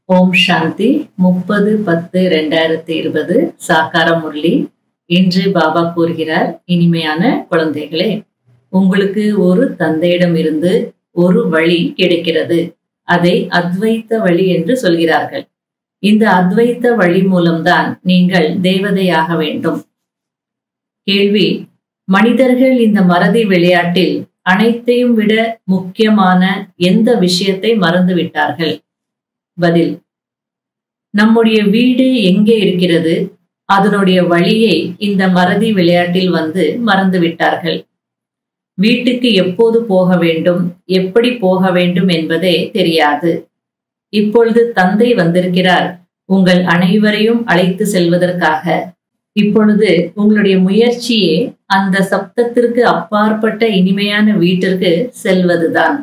ஓம் சாந்தி முப்பது பத்து ரெண்டாயிரத்தி இருபது சாக்கார முரளி இன்று பாபா கூறுகிறார் இனிமையான குழந்தைகளே உங்களுக்கு ஒரு தந்தையிடம் இருந்து ஒரு வழி கிடைக்கிறது அதை அத்வைத்த வழி என்று சொல்கிறார்கள் இந்த அத்வைத்த வழி மூலம்தான் நீங்கள் தேவதையாக வேண்டும் கேள்வி மனிதர்கள் இந்த மறதி விளையாட்டில் அனைத்தையும் விட முக்கியமான எந்த விஷயத்தை மறந்து விட்டார்கள் பதில் நம்முடைய வீடு எங்கே இருக்கிறது அதனுடைய வழியை இந்த மறதி விளையாட்டில் வந்து மறந்து விட்டார்கள் வீட்டுக்கு எப்போது போக வேண்டும் எப்படி போக வேண்டும் என்பதே தெரியாது இப்பொழுது தந்தை வந்திருக்கிறார் உங்கள் அனைவரையும் அழைத்து செல்வதற்காக இப்பொழுது உங்களுடைய முயற்சியே அந்த சப்தத்திற்கு அப்பாற்பட்ட இனிமையான வீட்டிற்கு செல்வதுதான்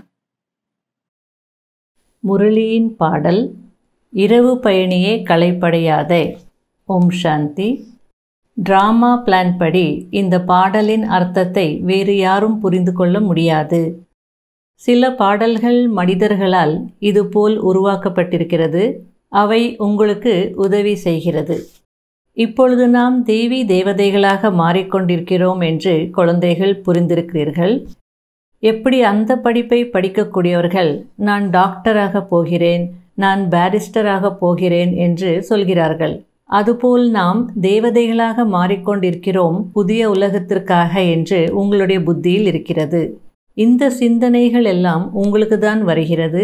முரளியின் பாடல் இரவு பயணியே களைப்படையாதே ஓம் சாந்தி டிராமா பிளான் படி இந்த பாடலின் அர்த்தத்தை வேறு யாரும் புரிந்து கொள்ள முடியாது சில பாடல்கள் மனிதர்களால் இதுபோல் உருவாக்கப்பட்டிருக்கிறது அவை உங்களுக்கு உதவி செய்கிறது இப்பொழுது நாம் தேவி தேவதைகளாக மாறிக்கொண்டிருக்கிறோம் என்று குழந்தைகள் புரிந்திருக்கிறீர்கள் எப்படி அந்த படிப்பை படிக்கக்கூடியவர்கள் நான் டாக்டராக போகிறேன் நான் பாரிஸ்டராக போகிறேன் என்று சொல்கிறார்கள் அதுபோல் நாம் தேவதைகளாக மாறிக்கொண்டிருக்கிறோம் புதிய உலகத்திற்காக என்று உங்களுடைய புத்தியில் இருக்கிறது இந்த சிந்தனைகள் எல்லாம் உங்களுக்கு தான் வருகிறது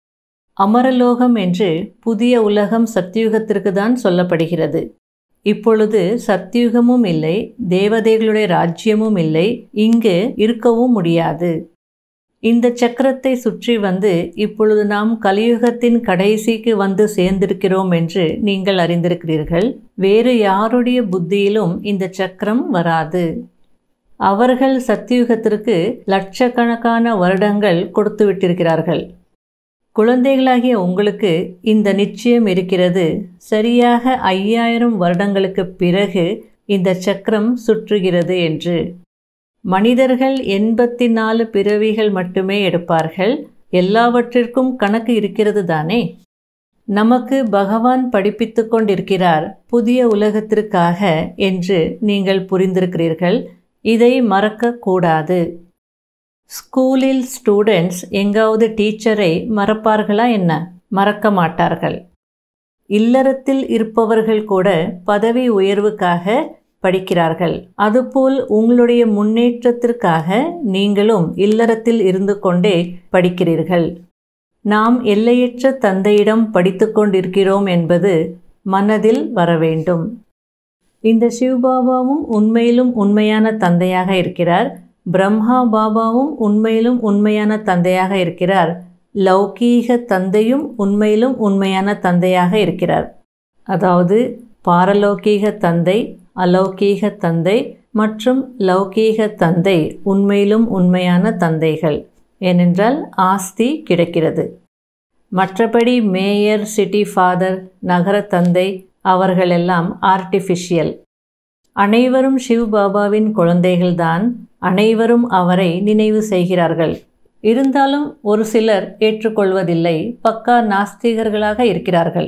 அமரலோகம் என்று புதிய உலகம் சத்தியுகத்திற்கு தான் சொல்லப்படுகிறது இப்பொழுது சத்தியுகமும் இல்லை தேவதைகளுடைய ராஜ்யமும் இல்லை இங்கு இருக்கவும் முடியாது இந்த சக்கரத்தை சுற்றி வந்து இப்பொழுது நாம் கலியுகத்தின் கடைசிக்கு வந்து சேர்ந்திருக்கிறோம் என்று நீங்கள் அறிந்திருக்கிறீர்கள் வேறு யாருடைய புத்தியிலும் இந்த சக்கரம் வராது அவர்கள் சத்தியுகத்திற்கு லட்சக்கணக்கான வருடங்கள் கொடுத்து விட்டிருக்கிறார்கள் குழந்தைகளாகிய உங்களுக்கு இந்த நிச்சயம் இருக்கிறது சரியாக ஐயாயிரம் வருடங்களுக்கு பிறகு இந்த சக்கரம் சுற்றுகிறது என்று மனிதர்கள் எண்பத்தி நாலு பிறவிகள் மட்டுமே எடுப்பார்கள் எல்லாவற்றிற்கும் கணக்கு இருக்கிறது தானே நமக்கு பகவான் படிப்பித்து கொண்டிருக்கிறார் புதிய உலகத்திற்காக என்று நீங்கள் புரிந்திருக்கிறீர்கள் இதை மறக்கக்கூடாது ஸ்கூலில் ஸ்டூடெண்ட்ஸ் எங்காவது டீச்சரை மறப்பார்களா என்ன மறக்க மாட்டார்கள் இல்லறத்தில் இருப்பவர்கள் கூட பதவி உயர்வுக்காக படிக்கிறார்கள் அதுபோல் உங்களுடைய முன்னேற்றத்திற்காக நீங்களும் இல்லறத்தில் இருந்து கொண்டே படிக்கிறீர்கள் நாம் எல்லையற்ற தந்தையிடம் படித்து கொண்டிருக்கிறோம் என்பது மனதில் வர வேண்டும் இந்த சிவபாபாவும் உண்மையிலும் உண்மையான தந்தையாக இருக்கிறார் பிரம்மா பாபாவும் உண்மையிலும் உண்மையான தந்தையாக இருக்கிறார் லௌகீக தந்தையும் உண்மையிலும் உண்மையான தந்தையாக இருக்கிறார் அதாவது பாரலௌகீக தந்தை அலௌகீக தந்தை மற்றும் லௌகீக தந்தை உண்மையிலும் உண்மையான தந்தைகள் ஏனென்றால் ஆஸ்தி கிடைக்கிறது மற்றபடி மேயர் சிட்டி ஃபாதர் நகர தந்தை அவர்களெல்லாம் ஆர்டிஃபிஷியல் அனைவரும் சிவ் பாபாவின் குழந்தைகள்தான் அனைவரும் அவரை நினைவு செய்கிறார்கள் இருந்தாலும் ஒரு சிலர் ஏற்றுக்கொள்வதில்லை பக்கா நாஸ்திகர்களாக இருக்கிறார்கள்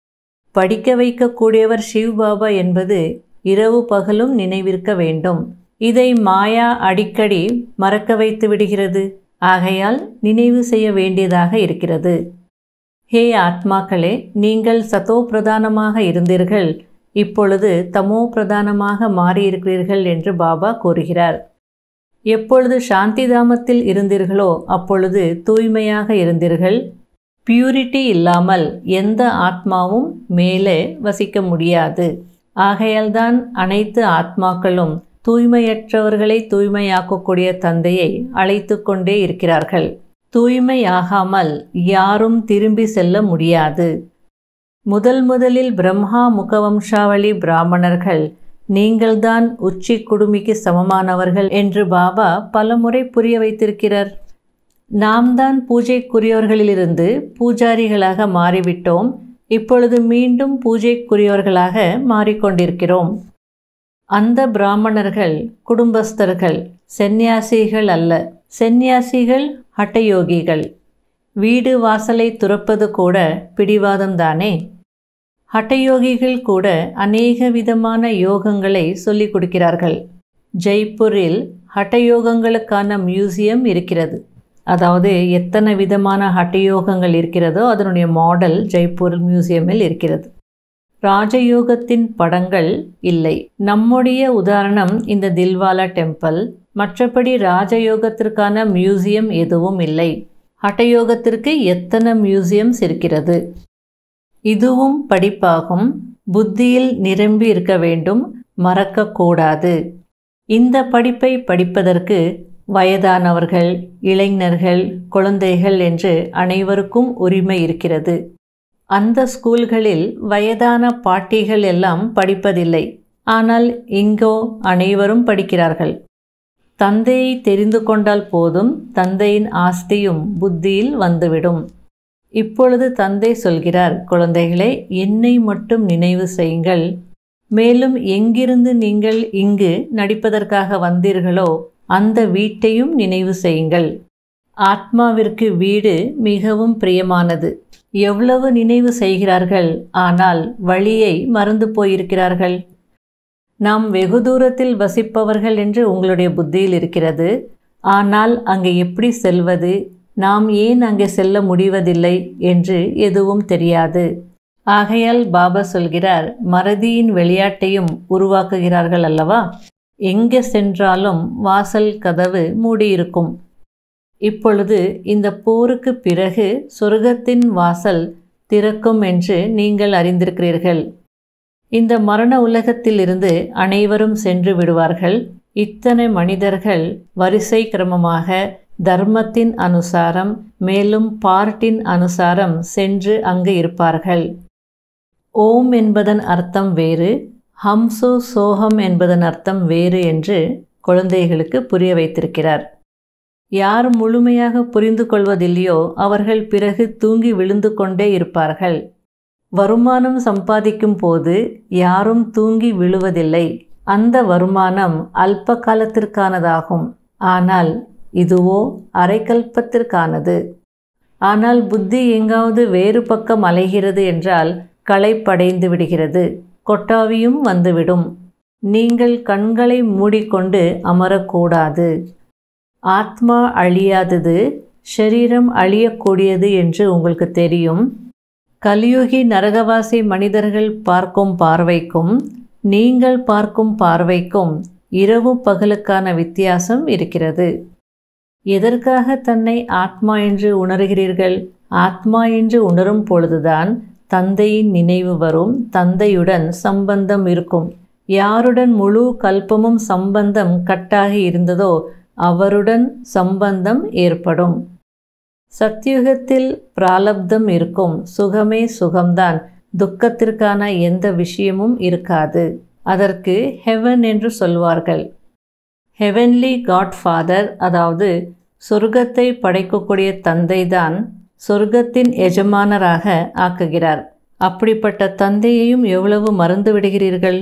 படிக்க வைக்கக்கூடியவர் சிவ் பாபா என்பது இரவு பகலும் நினைவிருக்க வேண்டும் இதை மாயா அடிக்கடி மறக்க வைத்து விடுகிறது ஆகையால் நினைவு செய்ய வேண்டியதாக இருக்கிறது ஹே ஆத்மாக்களே நீங்கள் சதோ பிரதானமாக இருந்தீர்கள் இப்பொழுது தமோ பிரதானமாக மாறியிருக்கிறீர்கள் என்று பாபா கூறுகிறார் எப்பொழுது சாந்தி தாமத்தில் இருந்தீர்களோ அப்பொழுது தூய்மையாக இருந்தீர்கள் பியூரிட்டி இல்லாமல் எந்த ஆத்மாவும் மேலே வசிக்க முடியாது ஆகையால்தான் அனைத்து ஆத்மாக்களும் தூய்மையற்றவர்களை தூய்மையாக்கக்கூடிய தந்தையை அழைத்து கொண்டே இருக்கிறார்கள் தூய்மையாகாமல் யாரும் திரும்பி செல்ல முடியாது முதல் முதலில் பிரம்மா முகவம்சாவளி பிராமணர்கள் நீங்கள்தான் உச்சி குடுமிக்கு சமமானவர்கள் என்று பாபா பலமுறை புரிய வைத்திருக்கிறார் நாம் தான் பூஜைக்குரியவர்களிலிருந்து பூஜாரிகளாக மாறிவிட்டோம் இப்பொழுது மீண்டும் பூஜைக்குரியவர்களாக மாறிக்கொண்டிருக்கிறோம் அந்த பிராமணர்கள் குடும்பஸ்தர்கள் செந்நியாசிகள் அல்ல செந்நியாசிகள் ஹட்டயோகிகள் வீடு வாசலை துறப்பது கூட பிடிவாதம்தானே ஹட்டயோகிகள் கூட அநேக விதமான யோகங்களை சொல்லிக் கொடுக்கிறார்கள் ஜெய்ப்பூரில் ஹட்டயோகங்களுக்கான மியூசியம் இருக்கிறது அதாவது எத்தனை விதமான ஹட்டயோகங்கள் இருக்கிறதோ அதனுடைய மாடல் ஜெய்ப்பூர் மியூசியமில் இருக்கிறது ராஜயோகத்தின் படங்கள் இல்லை நம்முடைய உதாரணம் இந்த தில்வாலா டெம்பிள் மற்றபடி ராஜயோகத்திற்கான மியூசியம் எதுவும் இல்லை ஹட்டயோகத்திற்கு எத்தனை மியூசியம்ஸ் இருக்கிறது இதுவும் படிப்பாகும் புத்தியில் நிரம்பி இருக்க வேண்டும் மறக்கக்கூடாது இந்த படிப்பை படிப்பதற்கு வயதானவர்கள் இளைஞர்கள் குழந்தைகள் என்று அனைவருக்கும் உரிமை இருக்கிறது அந்த ஸ்கூல்களில் வயதான பாட்டிகள் எல்லாம் படிப்பதில்லை ஆனால் இங்கோ அனைவரும் படிக்கிறார்கள் தந்தையை தெரிந்து கொண்டால் போதும் தந்தையின் ஆஸ்தியும் புத்தியில் வந்துவிடும் இப்பொழுது தந்தை சொல்கிறார் குழந்தைகளே என்னை மட்டும் நினைவு செய்யுங்கள் மேலும் எங்கிருந்து நீங்கள் இங்கு நடிப்பதற்காக வந்தீர்களோ அந்த வீட்டையும் நினைவு செய்யுங்கள் ஆத்மாவிற்கு வீடு மிகவும் பிரியமானது எவ்வளவு நினைவு செய்கிறார்கள் ஆனால் வழியை மறந்து போயிருக்கிறார்கள் நாம் வெகு தூரத்தில் வசிப்பவர்கள் என்று உங்களுடைய புத்தியில் இருக்கிறது ஆனால் அங்கே எப்படி செல்வது நாம் ஏன் அங்கே செல்ல முடிவதில்லை என்று எதுவும் தெரியாது ஆகையால் பாபா சொல்கிறார் மறதியின் விளையாட்டையும் உருவாக்குகிறார்கள் அல்லவா எங்கே சென்றாலும் வாசல் கதவு மூடியிருக்கும் இப்பொழுது இந்த போருக்கு பிறகு சொர்க்கத்தின் வாசல் திறக்கும் என்று நீங்கள் அறிந்திருக்கிறீர்கள் இந்த மரண உலகத்திலிருந்து அனைவரும் சென்று விடுவார்கள் இத்தனை மனிதர்கள் வரிசை கிரமமாக தர்மத்தின் அனுசாரம் மேலும் பார்ட்டின் அனுசாரம் சென்று அங்கு இருப்பார்கள் ஓம் என்பதன் அர்த்தம் வேறு ஹம்சோ சோகம் என்பதன் அர்த்தம் வேறு என்று குழந்தைகளுக்கு புரிய வைத்திருக்கிறார் யார் முழுமையாக புரிந்து கொள்வதில்லையோ அவர்கள் பிறகு தூங்கி விழுந்து கொண்டே இருப்பார்கள் வருமானம் சம்பாதிக்கும் போது யாரும் தூங்கி விழுவதில்லை அந்த வருமானம் அல்ப காலத்திற்கானதாகும் ஆனால் இதுவோ அரைக்கல்பத்திற்கானது ஆனால் புத்தி எங்காவது வேறு பக்கம் அலைகிறது என்றால் களைப்படைந்து விடுகிறது கொட்டாவியும் வந்துவிடும் நீங்கள் கண்களை மூடிக்கொண்டு அமரக்கூடாது ஆத்மா அழியாதது ஷரீரம் அழியக்கூடியது என்று உங்களுக்கு தெரியும் கலியுகி நரகவாசி மனிதர்கள் பார்க்கும் பார்வைக்கும் நீங்கள் பார்க்கும் பார்வைக்கும் இரவு பகலுக்கான வித்தியாசம் இருக்கிறது எதற்காக தன்னை ஆத்மா என்று உணர்கிறீர்கள் ஆத்மா என்று உணரும் பொழுதுதான் தந்தையின் நினைவு வரும் தந்தையுடன் சம்பந்தம் இருக்கும் யாருடன் முழு கல்பமும் சம்பந்தம் கட்டாகி இருந்ததோ அவருடன் சம்பந்தம் ஏற்படும் சத்யுகத்தில் பிராலப்தம் இருக்கும் சுகமே சுகம்தான் துக்கத்திற்கான எந்த விஷயமும் இருக்காது அதற்கு ஹெவன் என்று சொல்வார்கள் ஹெவன்லி காட்ஃபாதர் அதாவது சொர்க்கத்தை படைக்கக்கூடிய தந்தைதான் சொர்க்கத்தின் எஜமானராக ஆக்குகிறார் அப்படிப்பட்ட தந்தையையும் எவ்வளவு மறந்து விடுகிறீர்கள்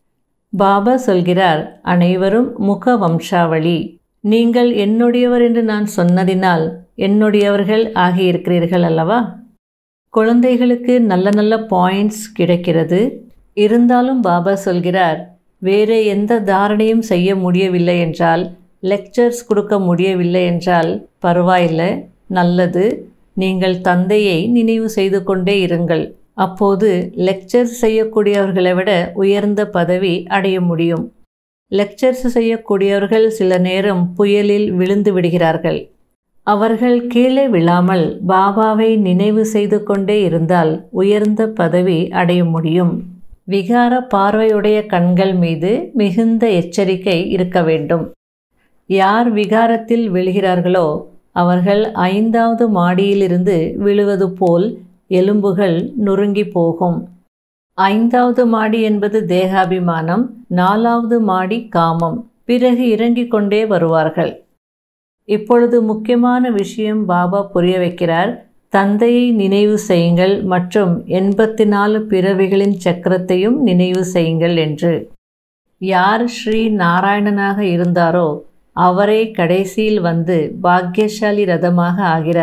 பாபா சொல்கிறார் அனைவரும் முக வம்சாவளி நீங்கள் என்னுடையவர் என்று நான் சொன்னதினால் என்னுடையவர்கள் ஆகியிருக்கிறீர்கள் அல்லவா குழந்தைகளுக்கு நல்ல நல்ல பாயிண்ட்ஸ் கிடைக்கிறது இருந்தாலும் பாபா சொல்கிறார் வேறு எந்த தாரணையும் செய்ய முடியவில்லை என்றால் லெக்சர்ஸ் கொடுக்க முடியவில்லை என்றால் பரவாயில்லை நல்லது நீங்கள் தந்தையை நினைவு செய்து கொண்டே இருங்கள் அப்போது லெக்சர்ஸ் செய்யக்கூடியவர்களை விட உயர்ந்த பதவி அடைய முடியும் லெக்சர்ஸ் செய்யக்கூடியவர்கள் சில நேரம் புயலில் விழுந்து விடுகிறார்கள் அவர்கள் கீழே விழாமல் பாபாவை நினைவு செய்து கொண்டே இருந்தால் உயர்ந்த பதவி அடைய முடியும் விகார பார்வையுடைய கண்கள் மீது மிகுந்த எச்சரிக்கை இருக்க வேண்டும் யார் விகாரத்தில் விழுகிறார்களோ அவர்கள் ஐந்தாவது மாடியிலிருந்து விழுவது போல் எலும்புகள் நொறுங்கி போகும் ஐந்தாவது மாடி என்பது தேகாபிமானம் நாலாவது மாடி காமம் பிறகு இறங்கிக் கொண்டே வருவார்கள் இப்பொழுது முக்கியமான விஷயம் பாபா புரிய வைக்கிறார் தந்தையை நினைவு செய்யுங்கள் மற்றும் எண்பத்தி நாலு பிறவிகளின் சக்கரத்தையும் நினைவு செய்யுங்கள் என்று யார் ஸ்ரீ நாராயணனாக இருந்தாரோ அவரே கடைசியில் வந்து பாக்கியசாலி ரதமாக ஆகிறார்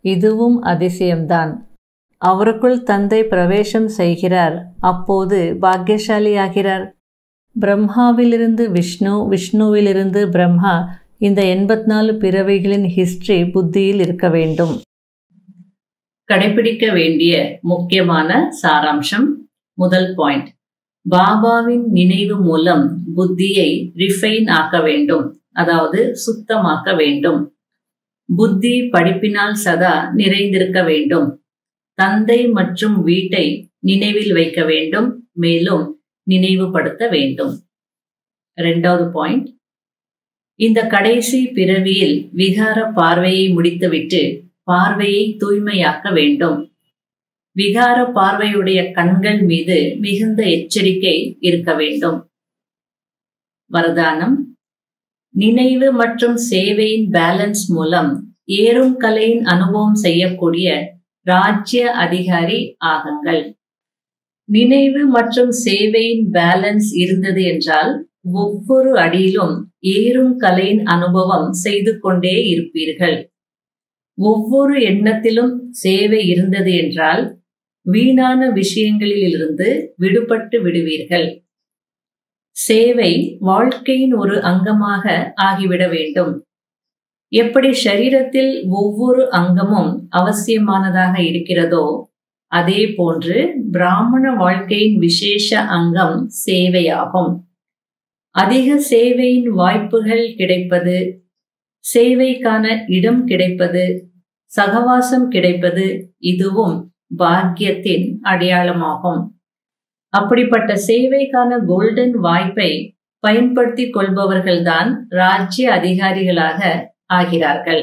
இதுவும் அதிசயம்தான் அவருக்குள் தந்தை பிரவேசம் செய்கிறார் அப்போது பாக்கியசாலியாகிறார் பிரம்மாவிலிருந்து விஷ்ணு விஷ்ணுவிலிருந்து பிரம்மா இந்த எண்பத்தி நாலு பிறவைகளின் ஹிஸ்டரி புத்தியில் இருக்க வேண்டும் கடைபிடிக்க வேண்டிய முக்கியமான சாராம்சம் முதல் பாயிண்ட் பாபாவின் நினைவு மூலம் புத்தியை ரிஃபைன் ஆக்க வேண்டும் அதாவது சுத்தமாக்க வேண்டும் புத்தி படிப்பினால் சதா நிறைந்திருக்க வேண்டும் தந்தை மற்றும் வீட்டை நினைவில் வைக்க வேண்டும் மேலும் நினைவுபடுத்த வேண்டும் இரண்டாவது பாயிண்ட் இந்த கடைசி பிறவியில் விகார பார்வையை முடித்துவிட்டு பார்வையை தூய்மையாக்க வேண்டும் விகார பார்வையுடைய கண்கள் மீது மிகுந்த எச்சரிக்கை இருக்க வேண்டும் வரதானம் நினைவு மற்றும் சேவையின் பேலன்ஸ் மூலம் ஏறும் கலையின் அனுபவம் செய்யக்கூடிய ராஜ்ய அதிகாரி ஆகுங்கள் நினைவு மற்றும் சேவையின் பேலன்ஸ் இருந்தது என்றால் ஒவ்வொரு அடியிலும் ஏறும் கலையின் அனுபவம் செய்து கொண்டே இருப்பீர்கள் ஒவ்வொரு எண்ணத்திலும் சேவை இருந்தது என்றால் வீணான விஷயங்களிலிருந்து விடுபட்டு விடுவீர்கள் சேவை வாழ்க்கையின் ஒரு அங்கமாக ஆகிவிட வேண்டும் எப்படி சரீரத்தில் ஒவ்வொரு அங்கமும் அவசியமானதாக இருக்கிறதோ அதே போன்று பிராமண வாழ்க்கையின் விசேஷ அங்கம் சேவையாகும் அதிக சேவையின் வாய்ப்புகள் கிடைப்பது சேவைக்கான இடம் கிடைப்பது சகவாசம் கிடைப்பது இதுவும் பாக்கியத்தின் அடையாளமாகும் அப்படிப்பட்ட சேவைக்கான கோல்டன் வாய்ப்பை பயன்படுத்திக் கொள்பவர்கள்தான் ராஜ்ய அதிகாரிகளாக ஆகிறார்கள்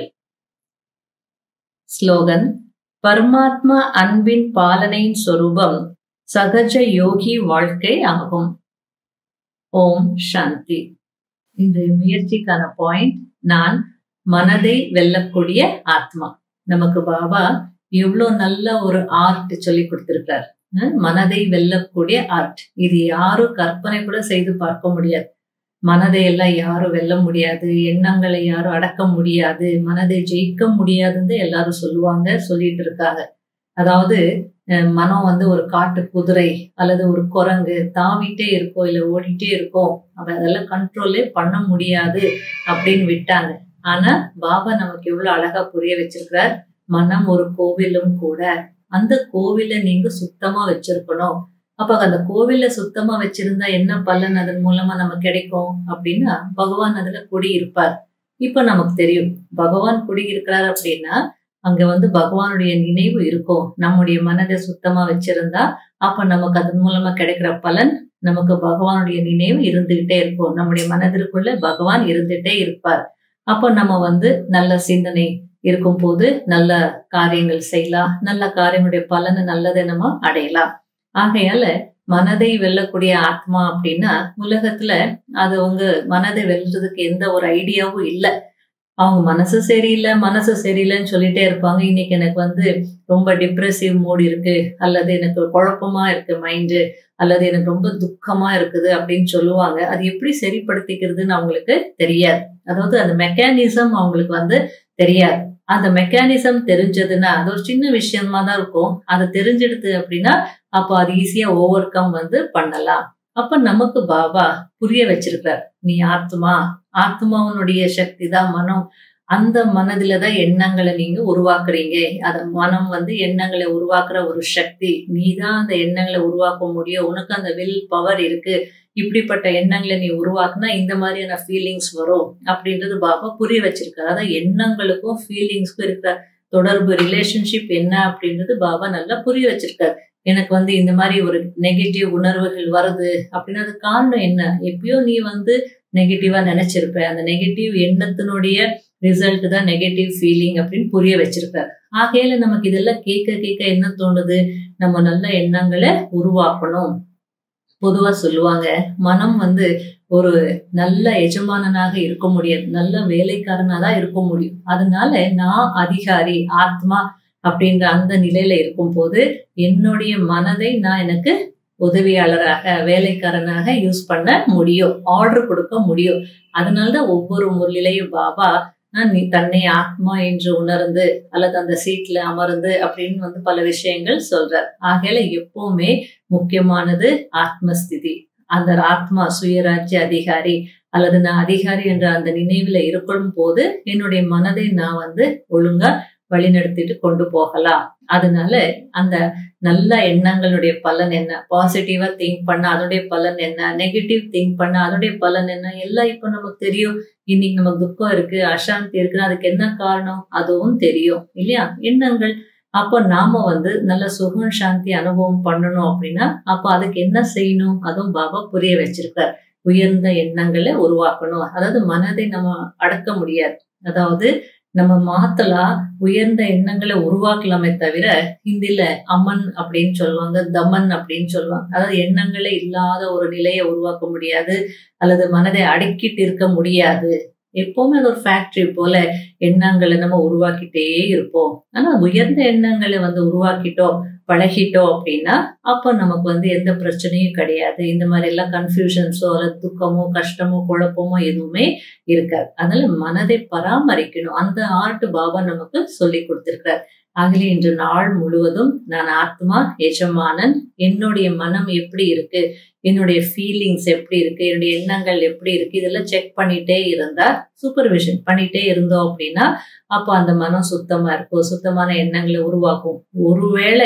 ஸ்லோகன் பரமாத்மா அன்பின் பாலனையின் சொரூபம் சகஜ யோகி வாழ்க்கை ஆகும் ஓம் சாந்தி இன்றைய முயற்சிக்கான பாயிண்ட் நான் மனதை வெல்லக்கூடிய ஆத்மா நமக்கு பாபா எவ்வளோ நல்ல ஒரு ஆர்ட் சொல்லி கொடுத்திருக்கார் மனதை வெல்லக்கூடிய ஆர்ட் இது யாரும் கற்பனை கூட செய்து பார்க்க முடியாது மனதை எல்லாம் யாரும் வெல்ல முடியாது எண்ணங்களை யாரும் அடக்க முடியாது மனதை ஜெயிக்க முடியாதுன்னு எல்லாரும் சொல்லுவாங்க சொல்லிட்டு இருக்காங்க அதாவது மனம் வந்து ஒரு காட்டு குதிரை அல்லது ஒரு குரங்கு தாவிட்டே இருக்கோ இல்லை ஓடிட்டே இருக்கோ அவ அதெல்லாம் கண்ட்ரோலே பண்ண முடியாது அப்படின்னு விட்டாங்க ஆனா பாபா நமக்கு எவ்வளவு அழகா புரிய வச்சிருக்கிறார் மனம் ஒரு கோவிலும் கூட அந்த கோவிலை நீங்க சுத்தமா வச்சிருக்கணும் அப்ப அந்த கோவில சுத்தமா வச்சிருந்தா என்ன பலன் அதன் மூலமா நமக்கு கிடைக்கும் அப்படின்னா பகவான் அதுல குடி இருப்பார் இப்ப நமக்கு தெரியும் பகவான் குடி இருக்கிறார் அப்படின்னா அங்க வந்து பகவானுடைய நினைவு இருக்கும் நம்முடைய மனதை சுத்தமா வச்சிருந்தா அப்ப நமக்கு அதன் மூலமா கிடைக்கிற பலன் நமக்கு பகவானுடைய நினைவு இருந்துகிட்டே இருக்கும் நம்முடைய மனதிற்குள்ள பகவான் இருந்துட்டே இருப்பார் அப்ப நம்ம வந்து நல்ல சிந்தனை இருக்கும் போது நல்ல காரியங்கள் செய்யலாம் நல்ல காரியங்களுடைய பலனை நல்லதை நம்ம அடையலாம் ஆகையால மனதை வெல்லக்கூடிய ஆத்மா அப்படின்னா உலகத்துல அது அவங்க மனதை வெல்றதுக்கு எந்த ஒரு ஐடியாவும் இல்லை அவங்க மனசு சரியில்லை மனசு சரியில்லைன்னு சொல்லிட்டே இருப்பாங்க இன்னைக்கு எனக்கு வந்து ரொம்ப டிப்ரெசிவ் மூட் இருக்கு அல்லது எனக்கு குழப்பமா இருக்கு மைண்டு அல்லது எனக்கு ரொம்ப துக்கமா இருக்குது அப்படின்னு சொல்லுவாங்க அது எப்படி சரிப்படுத்திக்கிறதுன்னு அவங்களுக்கு தெரியாது அதாவது அந்த மெக்கானிசம் அவங்களுக்கு வந்து தெரியாது அந்த மெக்கானிசம் தெரிஞ்சதுன்னா அது ஒரு சின்ன விஷயமா தான் இருக்கும் அது தெரிஞ்சிடுது அப்படின்னா அப்போ அது ஈஸியா ஓவர் கம் வந்து பண்ணலாம் அப்ப நமக்கு பாபா புரிய வச்சிருக்கிறார் நீ ஆத்மா ஆத்மாவனுடைய சக்தி தான் மனம் அந்த மனதுல தான் எண்ணங்களை நீங்க உருவாக்குறீங்க அத மனம் வந்து எண்ணங்களை உருவாக்குற ஒரு சக்தி நீ தான் அந்த எண்ணங்களை உருவாக்க முடியும் உனக்கு அந்த வில் பவர் இருக்கு இப்படிப்பட்ட எண்ணங்களை நீ உருவாக்குனா இந்த மாதிரியான ஃபீலிங்ஸ் வரும் அப்படின்றது பாபா புரிய வச்சிருக்காரு அதான் எண்ணங்களுக்கும் ஃபீலிங்ஸ்க்கும் இருக்கிற தொடர்பு ரிலேஷன்ஷிப் என்ன அப்படின்றது பாபா நல்லா புரிய வச்சிருக்காரு எனக்கு வந்து இந்த மாதிரி ஒரு நெகட்டிவ் உணர்வுகள் வருது அப்படின்னா அது காரணம் என்ன எப்பயோ நீ வந்து நெகட்டிவா நினைச்சிருப்ப அந்த நெகட்டிவ் எண்ணத்தினுடைய ரிசல்ட் தான் நெகட்டிவ் ஃபீலிங் அப்படின்னு புரிய வச்சிருக்காரு ஆகையில நமக்கு இதெல்லாம் கேட்க கேட்க என்ன தோணுது நம்ம நல்ல எண்ணங்களை உருவாக்கணும் பொதுவா சொல்லுவாங்க மனம் வந்து ஒரு நல்ல எஜமானனாக இருக்க முடியாது நல்ல வேலைக்காரனா தான் இருக்க முடியும் அதனால நான் அதிகாரி ஆத்மா அப்படின்ற அந்த நிலையில இருக்கும் போது என்னுடைய மனதை நான் எனக்கு உதவியாளராக வேலைக்காரனாக யூஸ் பண்ண முடியும் ஆர்டர் கொடுக்க முடியும் அதனாலதான் ஒவ்வொரு முறையிலையும் பாபா நீ தன்னை ஆத்மா என்று உணர்ந்து அல்லது அந்த சீட்ல அமர்ந்து அப்படின்னு வந்து பல விஷயங்கள் சொல்றார் ஆகையில எப்பவுமே முக்கியமானது ஆத்மஸ்திதி அந்த ஆத்மா சுயராஜ்ய அதிகாரி அல்லது நான் அதிகாரி என்ற அந்த நினைவுல இருக்கும் போது என்னுடைய மனதை நான் வந்து ஒழுங்கா வழிநடத்திட்டு கொண்டு போகலாம் அதனால அந்த நல்ல எண்ணங்களுடைய பலன் என்ன பாசிட்டிவா திங்க் பண்ண அதனுடைய பலன் என்ன நெகட்டிவ் திங்க் பண்ண அதனுடைய பலன் என்ன எல்லாம் இப்ப நமக்கு தெரியும் இன்னைக்கு நமக்கு துக்கம் இருக்கு அசாந்தி இருக்குன்னா அதுக்கு என்ன காரணம் அதுவும் தெரியும் இல்லையா எண்ணங்கள் அப்போ நாம வந்து நல்ல சுகம் சாந்தி அனுபவம் பண்ணணும் அப்படின்னா அப்போ அதுக்கு என்ன செய்யணும் அதுவும் பாபா புரிய வச்சிருக்கார் உயர்ந்த எண்ணங்களை உருவாக்கணும் அதாவது மனதை நம்ம அடக்க முடியாது அதாவது நம்ம மாத்தலாம் உயர்ந்த எண்ணங்களை உருவாக்கலாமே தவிர ஹிந்தில அமன் அப்படின்னு சொல்லுவாங்க தமன் அப்படின்னு சொல்லுவாங்க அதாவது எண்ணங்களே இல்லாத ஒரு நிலையை உருவாக்க முடியாது அல்லது மனதை அடக்கிட்டு இருக்க முடியாது எப்பவுமே அது ஒரு ஃபேக்டரி போல எண்ணங்களை நம்ம உருவாக்கிட்டே இருப்போம் ஆனா உயர்ந்த எண்ணங்களை வந்து உருவாக்கிட்டோம் பழகிட்டோம் அப்படின்னா அப்போ நமக்கு வந்து எந்த பிரச்சனையும் கிடையாது இந்த மாதிரி எல்லாம் கன்ஃபியூஷன்ஸோ அல்லது துக்கமோ கஷ்டமோ குழப்பமோ எதுவுமே இருக்காது அதனால மனதை பராமரிக்கணும் அந்த ஆர்ட் பாபா நமக்கு சொல்லி கொடுத்திருக்கிறார் ஆகவே இன்று நாள் முழுவதும் நான் ஆத்மா எஜமானன் என்னுடைய மனம் எப்படி இருக்கு என்னுடைய ஃபீலிங்ஸ் எப்படி இருக்கு என்னுடைய எண்ணங்கள் எப்படி இருக்கு இதெல்லாம் செக் பண்ணிட்டே இருந்தா சூப்பர்விஷன் பண்ணிட்டே இருந்தோம் அப்படின்னா அப்போ அந்த மனம் சுத்தமா இருக்கும் சுத்தமான எண்ணங்களை உருவாக்கும் ஒருவேளை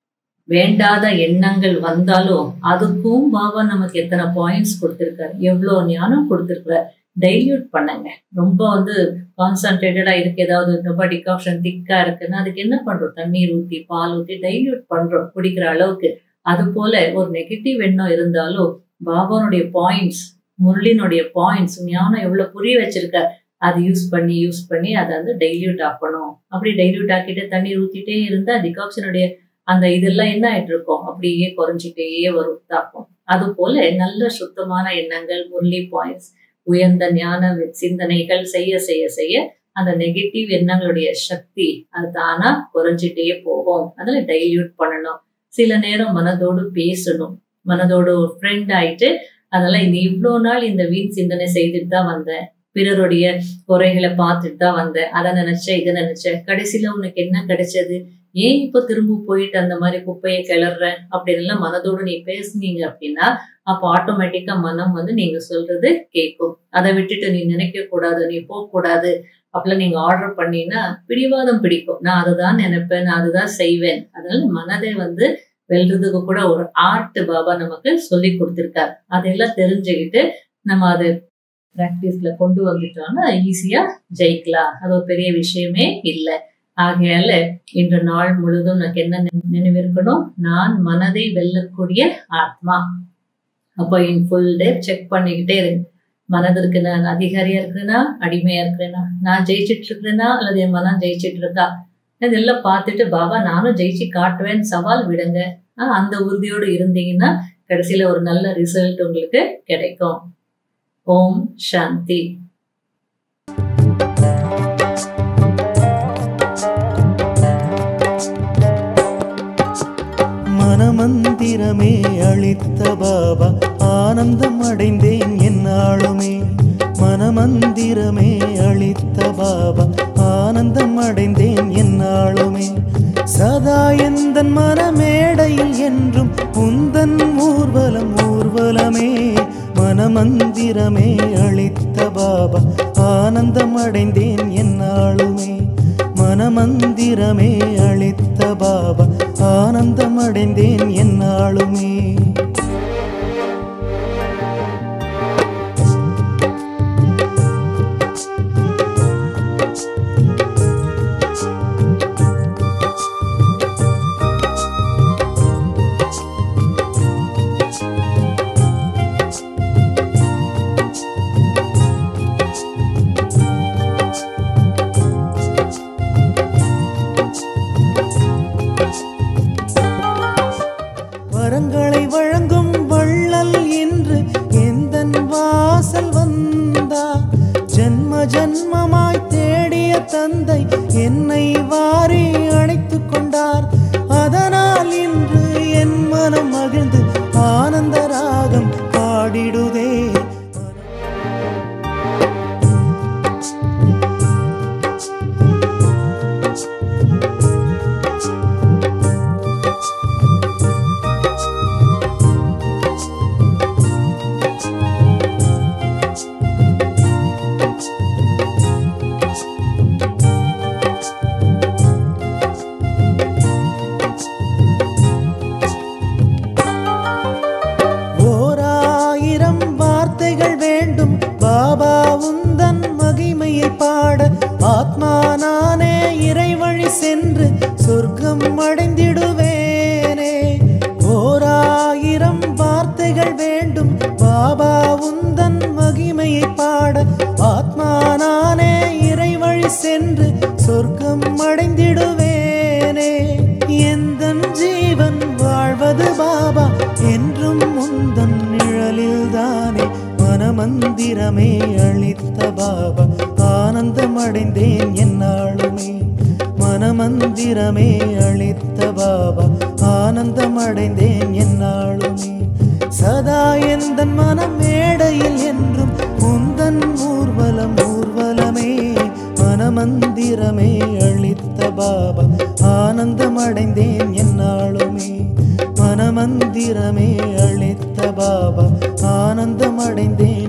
வேண்டாத எண்ணங்கள் வந்தாலும் அதுக்கும் பாபா நமக்கு எத்தனை பாயிண்ட்ஸ் கொடுத்திருக்காரு எவ்வளவு ஞானம் கொடுத்திருக்காரு டைல்யூட் பண்ணுங்க ரொம்ப வந்து கான்சன்ட்ரேட்டடா இருக்கு ஏதாவது ரொம்ப டிகாப்ஷன் திக்கா இருக்குன்னா அதுக்கு என்ன பண்றோம் தண்ணீர் ஊத்தி பால் ஊத்தி டைல்யூட் பண்றோம் குடிக்கிற அளவுக்கு அது போல ஒரு நெகட்டிவ் எண்ணம் இருந்தாலும் பாபானுடைய பாயிண்ட்ஸ் முரளினுடைய பாயிண்ட்ஸ் ஞானம் எவ்வளவு புரிய வச்சிருக்க அது யூஸ் பண்ணி யூஸ் பண்ணி அதை வந்து டைல்யூட் ஆக்கணும் அப்படி டைல்யூட் ஆக்கிட்டு தண்ணீர் ஊத்திட்டே இருந்தா டிகாப்ஷனுடைய அந்த இதெல்லாம் என்ன ஆயிட்டு இருக்கும் அப்படியே குறைஞ்சிட்டே வரும் தாக்கம் அது போல நல்ல சுத்தமான எண்ணங்கள் முரளி பாயிண்ட்ஸ் உயர்ந்த ஞான சிந்தனைகள் செய்ய செய்ய செய்ய அந்த நெகட்டிவ் எண்ணங்களுடைய சக்தி அது தானா குறைஞ்சிட்டே போகும் அதுல டைல்யூட் பண்ணணும் சில நேரம் மனதோடு பேசணும் மனதோடு ஒரு ஃப்ரெண்ட் ஆயிட்டு அதனால இந்த இவ்வளோ நாள் இந்த வீண் சிந்தனை செய்துட்டு தான் வந்தேன் பிறருடைய குறைகளை பார்த்துட்டு தான் வந்தேன் அதை நினைச்சேன் இதை நினைச்சேன் கடைசியில உனக்கு என்ன கிடைச்சது ஏன் இப்போ திரும்ப போயிட்டு அந்த மாதிரி குப்பையை கிளற அப்படின்னு மனதோடு நீ பேசுனீங்க அப்படின்னா அப்போ ஆட்டோமேட்டிக்கா மனம் வந்து நீங்க சொல்றது கேட்கும் அதை விட்டுட்டு நீ நினைக்க கூடாது நீ போக கூடாது அப்பெல்லாம் நீங்க ஆர்டர் பண்ணீங்கன்னா பிடிவாதம் பிடிக்கும் நான் அதுதான் நினைப்பேன் நான் அதுதான் செய்வேன் அதனால மனதை வந்து வெல்றதுக்கு கூட ஒரு ஆர்ட் பாபா நமக்கு சொல்லி கொடுத்திருக்காரு அதையெல்லாம் தெரிஞ்சுக்கிட்டு நம்ம அதை பிராக்டிஸ்ல கொண்டு வந்துட்டோம்னா ஈஸியா ஜெயிக்கலாம் அது ஒரு பெரிய விஷயமே இல்லை ஆகையால இன்று நாள் முழுதும் எனக்கு என்ன நினைவிருக்கணும் நான் மனதை வெல்லக்கூடிய ஆத்மா அப்போ என் ஃபுல் டே செக் பண்ணிக்கிட்டே இருக்கு மனதிற்கு நான் அதிகாரியா இருக்கிறேனா அடிமையா இருக்கிறேனா நான் ஜெயிச்சிட்டு இருக்கிறேனா அல்லது என் மனம் ஜெயிச்சிட்டு இருக்கா இதெல்லாம் பார்த்துட்டு பாபா நானும் ஜெயிச்சு காட்டுவேன்னு சவால் விடுங்க அந்த உறுதியோடு இருந்தீங்கன்னா கடைசியில ஒரு நல்ல ரிசல்ட் உங்களுக்கு கிடைக்கும் ஓம் சாந்தி மனமந்திரமே அளித்த பாபா ஆனந்தம் அடைந்தேன் என்னாலுமே மனமந்திரமே அளித்த பாபா ஆனந்தம் அடைந்தேன் என்னாலுமே சதா எந்தன் மனமேடையில் என்றும் உந்தன் ஊர்வலம் ஊர்வலமே மனமந்திரமே அளித்த பாபா ஆனந்தம் அடைந்தேன் என்னாலுமே மனமந்திரமே அளித்த பாபா ஆனந்தம் அடைந்தேன் என்னாலுமே வரங்களை வழங்கும் வள்ளல் என்று எந்தன் வாசல் வந்தா ஜன்ம ஜன்மமாய் தேடிய தந்தை என்னை வாரி அணைத்துக் கொண்டார் அதனால் இன்று என் மனம் மகிழ்ந்து ஆனந்த ராகம் பாடிடுதே சென்று சொர்க்கம் அடைந்திடுவேனே ஓராயிரம் வார்த்தைகள் வேண்டும் பாபா உந்தன் மகிமையை பாட ஆத்மா நானே இறைவழி சென்று சொர்க்கம் அடைந்திடுவேனே எந்தன் ஜீவன் வாழ்வது பாபா என்றும் முந்தன் நிழலில் தானே மனமந்திரமே அளித்த பாபா ஆனந்தம் அடைந்தேன் என்னாளுமே மனமந்திரமே அளித்த பாபா ஆனந்தம் அடைந்தேன் என்னாளுமே சதா எந்தன் மனம் மேடையில் என்றும் உந்தன் ஊர்வலம் ஊர்வலமே மனமந்திரமே அளித்த பாபா ஆனந்தம் அடைந்தேன் என்னாளுமே மனமந்திரமே அளித்த பாபா ஆனந்தம் அடைந்தேன்